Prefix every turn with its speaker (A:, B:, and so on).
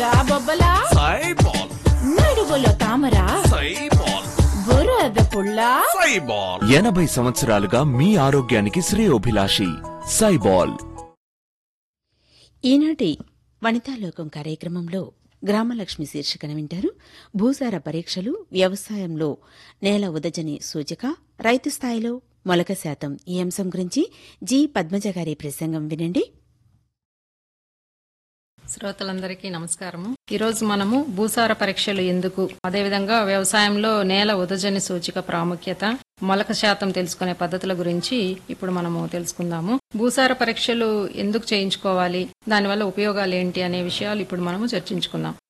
A: బొబ్బలా
B: సైబాల్
A: నడువులో తామరా
B: సైబాల్
A: బురద పుల్ల
B: సైబాల్
C: ఎనభై సంవత్సరాలుగా మీ ఆరోగ్యానికి శ్రేయోభిలాషి సైబాల్
D: ఈనాటి వనితాలోకం కార్యక్రమంలో గ్రామలక్ష్మి శీర్షికన వింటారు భూసార పరీక్షలు వ్యవసాయంలో నేల ఉదజని సూచిక రైతు స్థాయిలో మొలక శాతం ఈ అంశం గురించి జి పద్మజ గారి ప్రసంగం వినండి
E: శ్రోతలందరికీ నమస్కారము ఈరోజు మనము భూసార పరీక్షలు ఎందుకు అదేవిధంగా వ్యవసాయంలో నేల ఉదజని సూచిక ప్రాముఖ్యత మొలక శాతం తెలుసుకునే పద్ధతుల గురించి ఇప్పుడు మనము తెలుసుకుందాము భూసార పరీక్షలు ఎందుకు చేయించుకోవాలి దానివల్ల ఉపయోగాలు ఏంటి అనే విషయాలు ఇప్పుడు మనము చర్చించుకుందాం